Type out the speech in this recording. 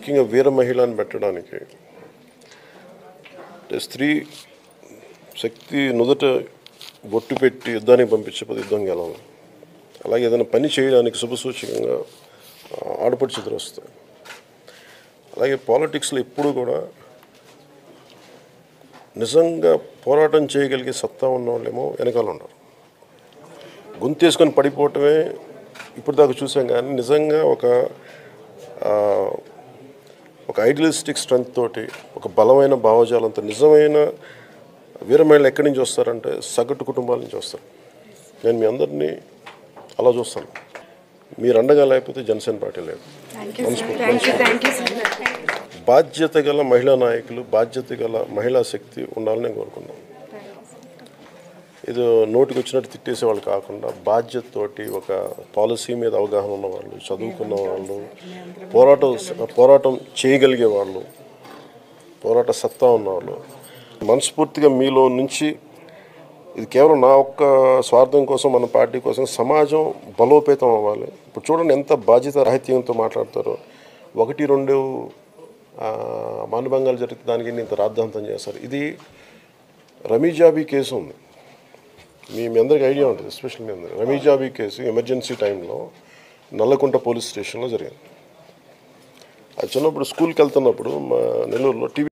ముఖ్యంగా వీర మహిళని పెట్టడానికి అంటే స్త్రీ శక్తి నుదుట బొట్టు పెట్టి యుద్ధానికి పంపించకపోతే యుద్ధం గెలవాలి అలాగే ఏదైనా పని చేయడానికి శుభసూచకంగా ఆ, ఆడపడుచుదురు వస్తాయి అలాగే పాలిటిక్స్లో ఎప్పుడు కూడా నిజంగా పోరాటం చేయగలిగే సత్తా ఉన్న వాళ్ళేమో వెనకాల ఉన్నారు గొంతేసుకొని పడిపోవటమే ఇప్పుడు దాకా చూసాం కానీ నిజంగా ఒక ఆ, ఒక ఐడియలిస్టిక్ స్ట్రెంగ్త్ తోటి ఒక బలమైన భావజాలంతో నిజమైన వీరమహిళలు ఎక్కడి నుంచి వస్తారంటే సగటు కుటుంబాల నుంచి వస్తారు నేను మీ అందరినీ అలా చూస్తాను మీరు అండగా లేకపోతే జనసేన పార్టీ లేదు thank you sir thank you thank you sir బాధ్యత గల మహిళా నాయకులు బాధ్యత గల మహిళా శక్తి ఉండాలని నేను కోరుకున్నాను ఇది నోటికి వచ్చినట్టు తిట్టేసే వాళ్ళు కాకుండా బాధ్యతతోటి ఒక పాలసీ మీద అవగాహన ఉన్న వాళ్ళు చదువుకున్న వాళ్ళు పోరాటం పోరాటం చేయగలిగే వాళ్ళు పోరాట సత్తా ఉన్నవాళ్ళు మనస్ఫూర్తిగా మీలో నుంచి ఇది కేవలం నా ఒక్క స్వార్థం కోసం మన పార్టీ కోసం సమాజం బలోపేతం అవ్వాలి ఇప్పుడు చూడండి ఎంత బాధ్యత రాహిత్యంతో మాట్లాడతారో ఒకటి రెండు ఆ, మానభంగాలు జరిగితే దానికి ఇంత రాద్ధాంతం చేస్తారు ఇది రమీజాబీ కేసు ఉంది మీ మీ అందరికి ఐడియా ఉంటుంది ఎస్పెషల్ మీ అందరికి రమీజాబీ కేసు ఎమర్జెన్సీ టైంలో నల్లకుంట పోలీస్ స్టేషన్లో జరిగింది అది చిన్నప్పుడు స్కూల్కి వెళ్తున్నప్పుడు మా నెల్లూరులో టీవీ